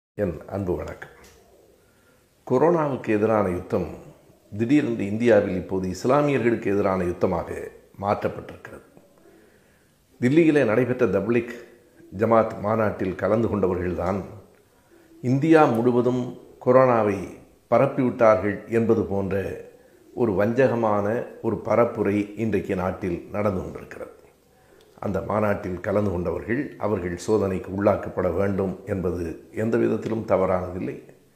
என் அன்பு வணக்கம் கொரோனாவுக்கு எதிரான யுத்தம் திடீரென்று இந்தியாவில் இப்போது இஸ்லாமியர்களுக்கு எதிரான யுத்தமாக மாற்றப்பட்டிருக்கிறது தில்லியிலே நடைபெற்ற தப்லிக் ஜமாத் மாநாட்டில் கலந்து கொண்டவர்கள்தான் இந்தியா முழுவதும் கொரோனாவை பரப்பிவிட்டார்கள் என்பது போன்ற ஒரு வஞ்சகமான ஒரு பரப்புரை இன்றைக்கு நாட்டில் நடந்து கொண்டிருக்கிறது அந்த மாநாட்டில் கலந்து கொண்டவர்கள் அவர்கள் சோதனைக்கு உள்ளாக்கப்பட வேண்டும் என்பது எந்த விதத்திலும் தவறானதில்லை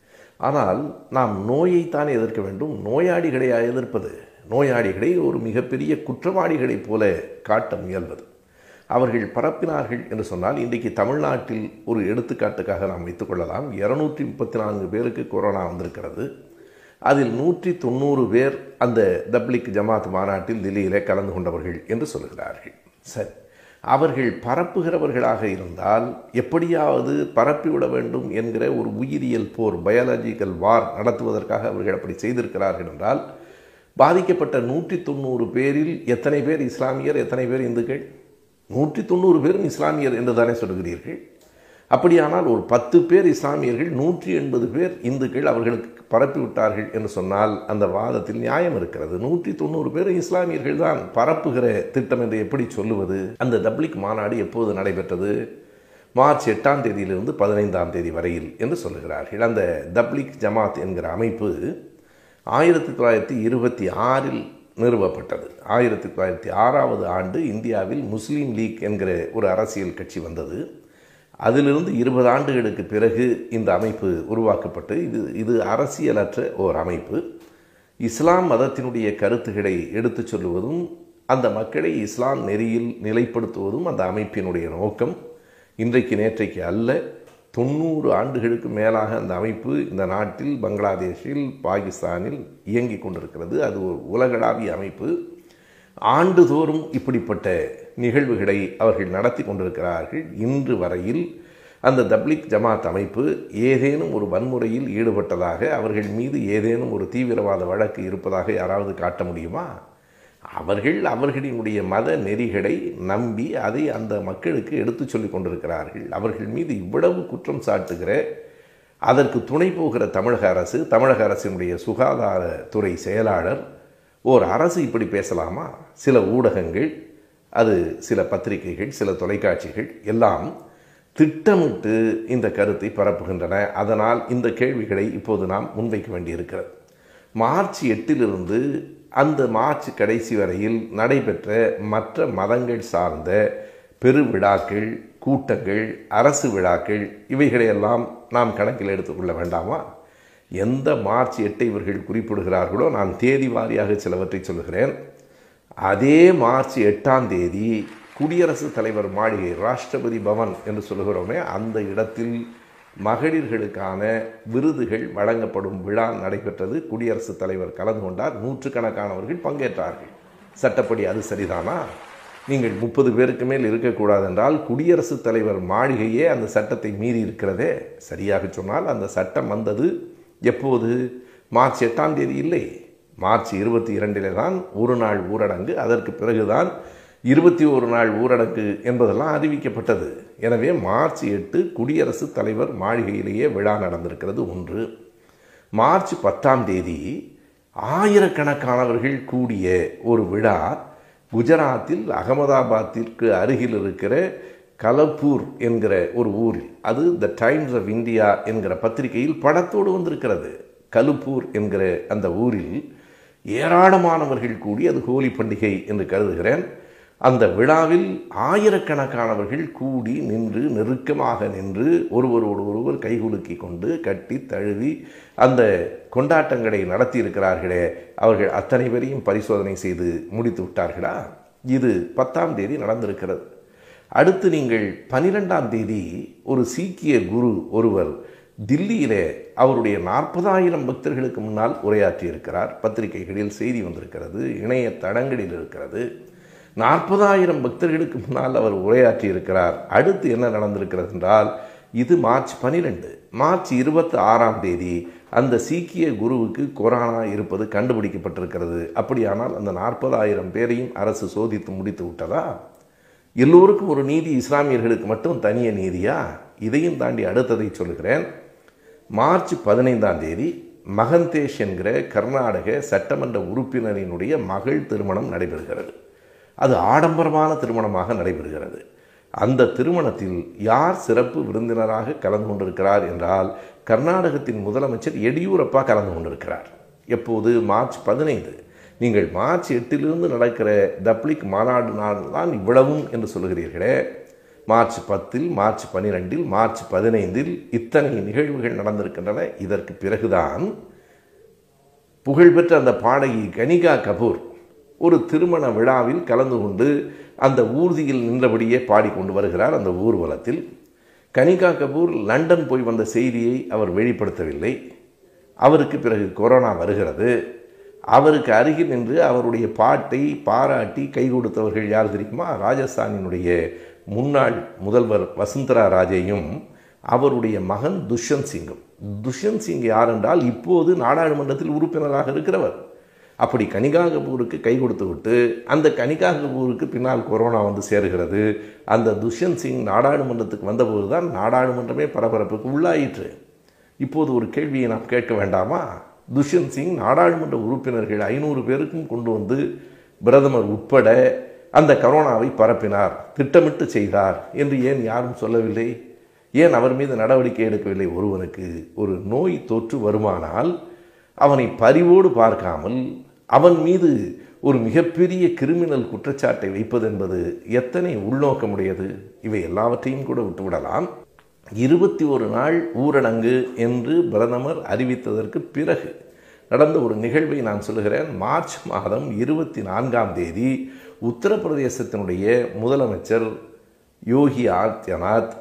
ஆனால் நாம் நோயைத்தான் எதிர்க்க வேண்டும் நோயாளிகளை எதிர்ப்பது நோயாளிகளை ஒரு மிகப்பெரிய குற்றவாளிகளைப் போல காட்ட முயல்வது அவர்கள் பரப்பினார்கள் என்று சொன்னால் இன்றைக்கு தமிழ்நாட்டில் ஒரு எடுத்துக்காட்டுக்காக நாம் வைத்துக்கொள்ளலாம் இருநூற்றி முப்பத்தி நான்கு பேருக்கு கொரோனா வந்திருக்கிறது அதில் நூற்றி தொண்ணூறு பேர் அந்த தப்லிக் ஜமாத் மாநாட்டில் தில்லியிலே கலந்து கொண்டவர்கள் என்று சொல்கிறார்கள் சரி அவர்கள் பரப்புகிறவர்களாக இருந்தால் எப்படியாவது பரப்பிவிட வேண்டும் என்கிற ஒரு உயிரியல் போர் பயாலஜிக்கல் வார் நடத்துவதற்காக அவர்கள் அப்படி செய்திருக்கிறார்கள் என்றால் பாதிக்கப்பட்ட நூற்றி தொண்ணூறு பேரில் எத்தனை பேர் இஸ்லாமியர் எத்தனை பேர் இந்துக்கள் நூற்றி தொண்ணூறு பேரும் இஸ்லாமியர் என்று தானே சொல்கிறீர்கள் அப்படியானால் ஒரு பத்து பேர் இஸ்லாமியர்கள் நூற்றி எண்பது பேர் இந்துக்கள் அவர்களுக்கு பரப்பிவிட்டார்கள் என்று சொன்னால் அந்த வாதத்தில் நியாயம் இருக்கிறது நூற்றி தொண்ணூறு பேர் இஸ்லாமியர்கள் தான் பரப்புகிற திட்டம் என்று எப்படி சொல்லுவது அந்த தப்லிக் மாநாடு எப்போது நடைபெற்றது மார்ச் எட்டாம் தேதியிலிருந்து பதினைந்தாம் தேதி வரையில் என்று சொல்லுகிறார்கள் அந்த தப்லிக் ஜமாத் என்கிற அமைப்பு ஆயிரத்தி தொள்ளாயிரத்தி இருபத்தி ஆறில் நிறுவப்பட்டது ஆயிரத்தி தொள்ளாயிரத்தி ஆறாவது ஆண்டு இந்தியாவில் முஸ்லீம் லீக் என்கிற ஒரு அரசியல் கட்சி வந்தது அதிலிருந்து இருபது ஆண்டுகளுக்கு பிறகு இந்த அமைப்பு உருவாக்கப்பட்டு இது இது அரசியலற்ற ஓர் அமைப்பு இஸ்லாம் மதத்தினுடைய கருத்துக்களை எடுத்துச் சொல்லுவதும் அந்த மக்களை இஸ்லாம் நெறியில் நிலைப்படுத்துவதும் அந்த அமைப்பினுடைய நோக்கம் இன்றைக்கு நேற்றைக்கு அல்ல தொண்ணூறு ஆண்டுகளுக்கு மேலாக அந்த அமைப்பு இந்த நாட்டில் பங்களாதேஷில் பாகிஸ்தானில் இயங்கி கொண்டிருக்கிறது அது ஒரு உலகளாவிய அமைப்பு ஆண்டுதோறும் இப்படிப்பட்ட நிகழ்வுகளை அவர்கள் நடத்தி கொண்டிருக்கிறார்கள் இன்று வரையில் அந்த தப்லிக் ஜமாத் அமைப்பு ஏதேனும் ஒரு வன்முறையில் ஈடுபட்டதாக அவர்கள் மீது ஏதேனும் ஒரு தீவிரவாத வழக்கு இருப்பதாக யாராவது காட்ட முடியுமா அவர்கள் அவர்களினுடைய மத நெறிகளை நம்பி அதை அந்த மக்களுக்கு எடுத்து சொல்லி கொண்டிருக்கிறார்கள் அவர்கள் மீது இவ்வளவு குற்றம் சாட்டுகிற அதற்கு துணை போகிற தமிழக அரசு தமிழக அரசினுடைய சுகாதாரத்துறை செயலாளர் ஓர் அரசு இப்படி பேசலாமா சில ஊடகங்கள் அது சில பத்திரிகைகள் சில தொலைக்காட்சிகள் எல்லாம் திட்டமிட்டு இந்த கருத்தை பரப்புகின்றன அதனால் இந்த கேள்விகளை இப்போது நாம் முன்வைக்க வேண்டியிருக்கிறது மார்ச் எட்டிலிருந்து அந்த மார்ச் கடைசி வரையில் நடைபெற்ற மற்ற மதங்கள் சார்ந்த பெருவிழாக்கள் கூட்டங்கள் அரசு விழாக்கள் இவைகளையெல்லாம் நாம் கணக்கில் எடுத்துக்கொள்ள வேண்டாமா எந்த மார்ச் எட்டை இவர்கள் குறிப்பிடுகிறார்களோ நான் தேதி வாரியாக சிலவற்றை சொல்லுகிறேன் அதே மார்ச் எட்டாம் தேதி குடியரசுத் தலைவர் மாளிகை ராஷ்டிரபதி பவன் என்று சொல்லுகிறோமே அந்த இடத்தில் மகளிர்களுக்கான விருதுகள் வழங்கப்படும் விழா நடைபெற்றது குடியரசுத் தலைவர் கலந்து கொண்டார் நூற்றுக்கணக்கானவர்கள் பங்கேற்றார்கள் சட்டப்படி அது சரிதானா நீங்கள் முப்பது பேருக்கு மேல் இருக்கக்கூடாது என்றால் குடியரசுத் தலைவர் மாளிகையே அந்த சட்டத்தை மீறி இருக்கிறதே சரியாக சொன்னால் அந்த சட்டம் வந்தது எப்போது மார்ச் எட்டாம் தேதி இல்லை மார்ச் இருபத்தி இரண்டிலே தான் ஒரு நாள் ஊரடங்கு அதற்கு பிறகுதான் இருபத்தி ஒரு நாள் ஊரடங்கு என்பதெல்லாம் அறிவிக்கப்பட்டது எனவே மார்ச் எட்டு குடியரசுத் தலைவர் மாளிகையிலேயே விழா நடந்திருக்கிறது ஒன்று மார்ச் பத்தாம் தேதி ஆயிரக்கணக்கானவர்கள் கூடிய ஒரு விழா குஜராத்தில் அகமதாபாத்திற்கு அருகில் இருக்கிற கலப்பூர் என்கிற ஒரு ஊரில் அது த டைம்ஸ் ஆஃப் இந்தியா என்கிற பத்திரிகையில் படத்தோடு வந்திருக்கிறது கலுப்பூர் என்கிற அந்த ஊரில் ஏராளமானவர்கள் கூடி அது ஹோலி பண்டிகை என்று கருதுகிறேன் அந்த விழாவில் ஆயிரக்கணக்கானவர்கள் கூடி நின்று நெருக்கமாக நின்று ஒருவரோடு ஒருவர் கைகுலுக்கி கொண்டு கட்டி தழுவி அந்த கொண்டாட்டங்களை நடத்தி இருக்கிறார்களே அவர்கள் அத்தனை பேரையும் பரிசோதனை செய்து முடித்து விட்டார்களா இது பத்தாம் தேதி நடந்திருக்கிறது அடுத்து நீங்கள் பனிரெண்டாம் தேதி ஒரு சீக்கிய குரு ஒருவர் தில்லியிலே அவருடைய நாற்பதாயிரம் பக்தர்களுக்கு முன்னால் உரையாற்றியிருக்கிறார் பத்திரிகைகளில் செய்தி வந்திருக்கிறது இணைய தடங்களில் இருக்கிறது நாற்பதாயிரம் பக்தர்களுக்கு முன்னால் அவர் உரையாற்றி இருக்கிறார் அடுத்து என்ன நடந்திருக்கிறது என்றால் இது மார்ச் பனிரெண்டு மார்ச் இருபத்தி ஆறாம் தேதி அந்த சீக்கிய குருவுக்கு கொரோனா இருப்பது கண்டுபிடிக்கப்பட்டிருக்கிறது அப்படியானால் அந்த நாற்பதாயிரம் பேரையும் அரசு சோதித்து முடித்து விட்டதா எல்லோருக்கும் ஒரு நீதி இஸ்லாமியர்களுக்கு மட்டும் தனிய நீதியா இதையும் தாண்டி அடுத்ததை சொல்கிறேன் மார்ச் பதினைந்தாம் தேதி மகந்தேஷ் என்கிற கர்நாடக சட்டமன்ற உறுப்பினரினுடைய மகள் திருமணம் நடைபெறுகிறது அது ஆடம்பரமான திருமணமாக நடைபெறுகிறது அந்த திருமணத்தில் யார் சிறப்பு விருந்தினராக கலந்து கொண்டிருக்கிறார் என்றால் கர்நாடகத்தின் முதலமைச்சர் எடியூரப்பா கலந்து கொண்டிருக்கிறார் எப்போது மார்ச் பதினைந்து நீங்கள் மார்ச் எட்டிலிருந்து நடக்கிற தப்ளிக் மாநாடு நாள் தான் இவ்வளவும் என்று சொல்லுகிறீர்களே மார்ச் பத்தில் மார்ச் பன்னிரெண்டில் மார்ச் பதினைந்தில் இத்தனை நிகழ்வுகள் நடந்திருக்கின்றன இதற்கு பிறகுதான் புகழ்பெற்ற அந்த பாடகி கனிகா கபூர் ஒரு திருமண விழாவில் கலந்து கொண்டு அந்த ஊர்தியில் நின்றபடியே பாடிக்கொண்டு வருகிறார் அந்த ஊர்வலத்தில் கனிகா கபூர் லண்டன் போய் வந்த செய்தியை அவர் வெளிப்படுத்தவில்லை அவருக்கு பிறகு கொரோனா வருகிறது அவருக்கு அருகில் நின்று அவருடைய பாட்டை பாராட்டி கை கொடுத்தவர்கள் யார் தெரியுமா ராஜஸ்தானினுடைய முன்னாள் முதல்வர் வசுந்தரா ராஜேயும் அவருடைய மகன் துஷ்யந்த் சிங்கும் துஷ்யந்த் சிங் யார் என்றால் இப்போது நாடாளுமன்றத்தில் உறுப்பினராக இருக்கிறவர் அப்படி கனிகா கபூருக்கு கை கொடுத்து விட்டு அந்த கனிகா கபூருக்கு பின்னால் கொரோனா வந்து சேருகிறது அந்த துஷ்யந்த் சிங் நாடாளுமன்றத்துக்கு வந்தபோது தான் நாடாளுமன்றமே பரபரப்புக்கு உள்ளாயிற்று இப்போது ஒரு கேள்வியை நாம் கேட்க வேண்டாமா துஷ்யந்த் சிங் நாடாளுமன்ற உறுப்பினர்கள் ஐநூறு பேருக்கும் கொண்டு வந்து பிரதமர் உட்பட அந்த கரோனாவை பரப்பினார் திட்டமிட்டு செய்தார் என்று ஏன் யாரும் சொல்லவில்லை ஏன் அவர் மீது நடவடிக்கை எடுக்கவில்லை ஒருவனுக்கு ஒரு நோய் தொற்று வருமானால் அவனை பரிவோடு பார்க்காமல் அவன் மீது ஒரு மிகப்பெரிய கிரிமினல் குற்றச்சாட்டை வைப்பது என்பது எத்தனை உள்நோக்கமுடையது இவை எல்லாவற்றையும் கூட விட்டுவிடலாம் இருபத்தி ஒரு நாள் ஊரடங்கு என்று பிரதமர் அறிவித்ததற்கு பிறகு நடந்த ஒரு நிகழ்வை நான் சொல்லுகிறேன் மார்ச் மாதம் இருபத்தி நான்காம் தேதி உத்தரப்பிரதேசத்தினுடைய முதலமைச்சர் யோகி ஆதித்யநாத்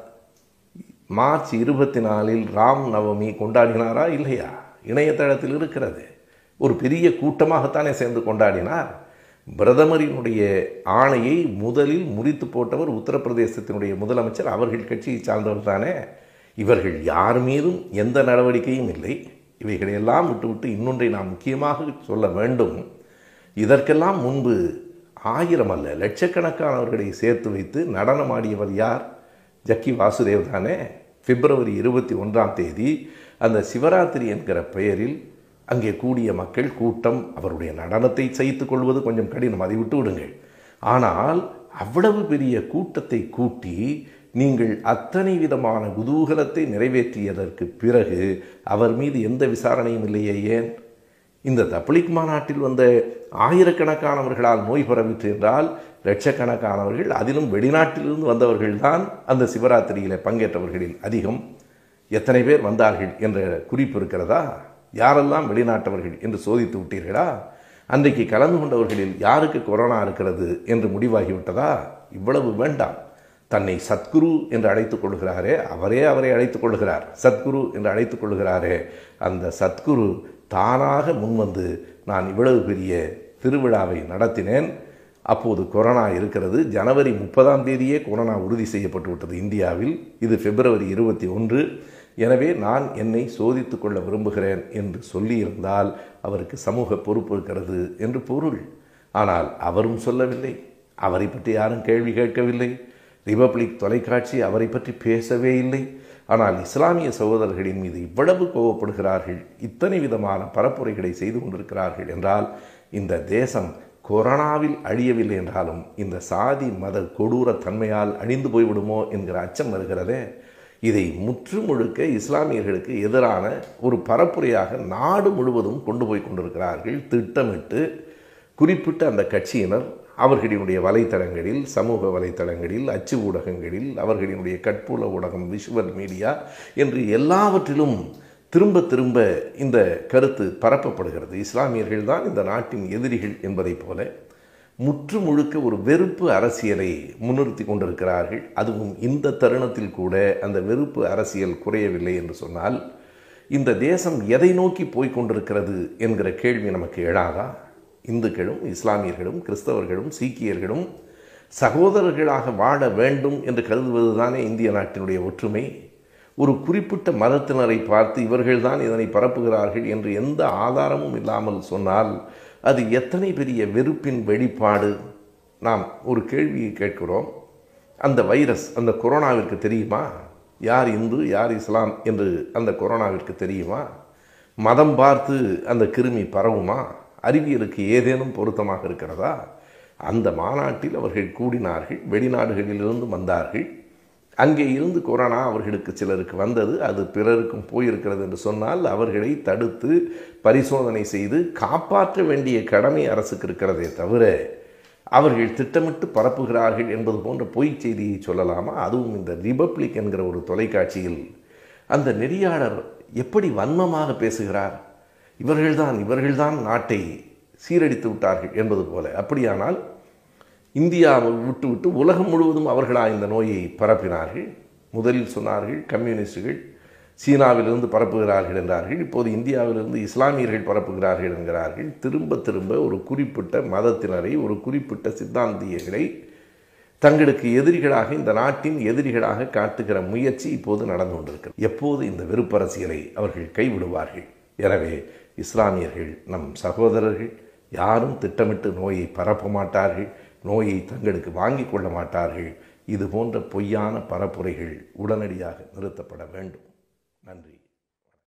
மார்ச் இருபத்தி நாலில் ராம் நவமி கொண்டாடினாரா இல்லையா இணையதளத்தில் இருக்கிறது ஒரு பெரிய கூட்டமாகத்தானே சேர்ந்து கொண்டாடினார் பிரதமரினுடைய ஆணையை முதலில் முறித்து போட்டவர் உத்தரப்பிரதேசத்தினுடைய முதலமைச்சர் அவர்கள் கட்சியை சார்ந்தவர் தானே இவர்கள் யார் மீதும் எந்த நடவடிக்கையும் இல்லை இவைகளையெல்லாம் விட்டுவிட்டு இன்னொன்றை நாம் முக்கியமாக சொல்ல வேண்டும் இதற்கெல்லாம் முன்பு ஆயிரம் அல்ல லட்சக்கணக்கானவர்களை சேர்த்து வைத்து நடனமாடியவர் யார் ஜக்கி வாசுதேவ் தானே பிப்ரவரி இருபத்தி ஒன்றாம் தேதி அந்த சிவராத்திரி என்கிற பெயரில் அங்கே கூடிய மக்கள் கூட்டம் அவருடைய நடனத்தை சகித்துக் கொள்வது கொஞ்சம் கடினம் அதை விட்டு விடுங்கள் ஆனால் அவ்வளவு பெரிய கூட்டத்தை கூட்டி நீங்கள் அத்தனை விதமான குதூகலத்தை நிறைவேற்றியதற்கு பிறகு அவர் மீது எந்த விசாரணையும் இல்லையே ஏன் இந்த தப்ளிக் மாநாட்டில் வந்த ஆயிரக்கணக்கானவர்களால் நோய் பரவிற்று என்றால் லட்சக்கணக்கானவர்கள் அதிலும் வெளிநாட்டிலிருந்து வந்தவர்கள்தான் அந்த சிவராத்திரியில் பங்கேற்றவர்களில் அதிகம் எத்தனை பேர் வந்தார்கள் என்ற குறிப்பு இருக்கிறதா யாரெல்லாம் வெளிநாட்டவர்கள் என்று சோதித்து விட்டீர்களா அன்றைக்கு கலந்து கொண்டவர்களில் யாருக்கு கொரோனா இருக்கிறது என்று முடிவாகிவிட்டதா இவ்வளவு வேண்டாம் தன்னை சத்குரு என்று அழைத்துக் கொள்கிறாரே அவரே அவரை அழைத்துக் கொள்கிறார் சத்குரு என்று அழைத்துக் கொள்கிறாரே அந்த சத்குரு தானாக முன்வந்து நான் இவ்வளவு பெரிய திருவிழாவை நடத்தினேன் அப்போது கொரோனா இருக்கிறது ஜனவரி முப்பதாம் தேதியே கொரோனா உறுதி செய்யப்பட்டு விட்டது இந்தியாவில் இது பிப்ரவரி இருபத்தி ஒன்று எனவே நான் என்னை சோதித்து கொள்ள விரும்புகிறேன் என்று சொல்லியிருந்தால் அவருக்கு சமூக பொறுப்பு இருக்கிறது என்று பொருள் ஆனால் அவரும் சொல்லவில்லை அவரை பற்றி யாரும் கேள்வி கேட்கவில்லை ரிபப்ளிக் தொலைக்காட்சி அவரை பற்றி பேசவே இல்லை ஆனால் இஸ்லாமிய சகோதரர்களின் மீது இவ்வளவு கோவப்படுகிறார்கள் இத்தனை விதமான பரப்புரைகளை செய்து கொண்டிருக்கிறார்கள் என்றால் இந்த தேசம் கொரோனாவில் அழியவில்லை என்றாலும் இந்த சாதி மத கொடூர தன்மையால் அழிந்து போய்விடுமோ என்கிற அச்சம் வருகிறதே இதை முற்று முழுக்க இஸ்லாமியர்களுக்கு எதிரான ஒரு பரப்புரையாக நாடு முழுவதும் கொண்டு போய் கொண்டிருக்கிறார்கள் திட்டமிட்டு குறிப்பிட்ட அந்த கட்சியினர் அவர்களினுடைய வலைத்தளங்களில் சமூக வலைத்தளங்களில் அச்சு ஊடகங்களில் அவர்களினுடைய கட்புல ஊடகம் விஷுவல் மீடியா என்று எல்லாவற்றிலும் திரும்ப திரும்ப இந்த கருத்து பரப்பப்படுகிறது இஸ்லாமியர்கள் தான் இந்த நாட்டின் எதிரிகள் என்பதைப் போல முற்று முழுக்க ஒரு வெறுப்பு அரசியலை முன்னிறுத்தி கொண்டிருக்கிறார்கள் அதுவும் இந்த தருணத்தில் கூட அந்த வெறுப்பு அரசியல் குறையவில்லை என்று சொன்னால் இந்த தேசம் எதை நோக்கி போய்க் கொண்டிருக்கிறது என்கிற கேள்வி நமக்கு எழாதா இந்துக்களும் இஸ்லாமியர்களும் கிறிஸ்தவர்களும் சீக்கியர்களும் சகோதரர்களாக வாழ வேண்டும் என்று கருதுவதுதானே இந்திய நாட்டினுடைய ஒற்றுமை ஒரு குறிப்பிட்ட மதத்தினரை பார்த்து இவர்கள்தான் இதனை பரப்புகிறார்கள் என்று எந்த ஆதாரமும் இல்லாமல் சொன்னால் அது எத்தனை பெரிய வெறுப்பின் வெளிப்பாடு நாம் ஒரு கேள்வியை கேட்கிறோம் அந்த வைரஸ் அந்த கொரோனாவிற்கு தெரியுமா யார் இந்து யார் இஸ்லாம் என்று அந்த கொரோனாவிற்கு தெரியுமா மதம் பார்த்து அந்த கிருமி பரவுமா அறிவியலுக்கு ஏதேனும் பொருத்தமாக இருக்கிறதா அந்த மாநாட்டில் அவர்கள் கூடினார்கள் வெளிநாடுகளிலிருந்து வந்தார்கள் அங்கே இருந்து கொரோனா அவர்களுக்கு சிலருக்கு வந்தது அது பிறருக்கும் போயிருக்கிறது என்று சொன்னால் அவர்களை தடுத்து பரிசோதனை செய்து காப்பாற்ற வேண்டிய கடமை அரசுக்கு இருக்கிறதே தவிர அவர்கள் திட்டமிட்டு பரப்புகிறார்கள் என்பது போன்ற பொய் செய்தியை சொல்லலாமா அதுவும் இந்த ரிபப்ளிக் என்கிற ஒரு தொலைக்காட்சியில் அந்த நெறியாளர் எப்படி வன்மமாக பேசுகிறார் இவர்கள்தான் இவர்கள்தான் நாட்டை சீரடித்து விட்டார்கள் என்பது போல அப்படியானால் இந்தியாவை விட்டு விட்டு உலகம் முழுவதும் அவர்களா இந்த நோயை பரப்பினார்கள் முதலில் சொன்னார்கள் கம்யூனிஸ்டுகள் சீனாவிலிருந்து பரப்புகிறார்கள் என்றார்கள் இப்போது இந்தியாவிலிருந்து இஸ்லாமியர்கள் பரப்புகிறார்கள் என்கிறார்கள் திரும்ப திரும்ப ஒரு குறிப்பிட்ட மதத்தினரை ஒரு குறிப்பிட்ட சித்தாந்தியர்களை தங்களுக்கு எதிரிகளாக இந்த நாட்டின் எதிரிகளாக காட்டுகிற முயற்சி இப்போது நடந்து கொண்டிருக்கிறது எப்போது இந்த வெறுப்பரசியலை அவர்கள் கைவிடுவார்கள் எனவே இஸ்லாமியர்கள் நம் சகோதரர்கள் யாரும் திட்டமிட்டு நோயை பரப்ப மாட்டார்கள் நோயை தங்களுக்கு வாங்கி கொள்ள மாட்டார்கள் இது போன்ற பொய்யான பரப்புரைகள் உடனடியாக நிறுத்தப்பட வேண்டும் நன்றி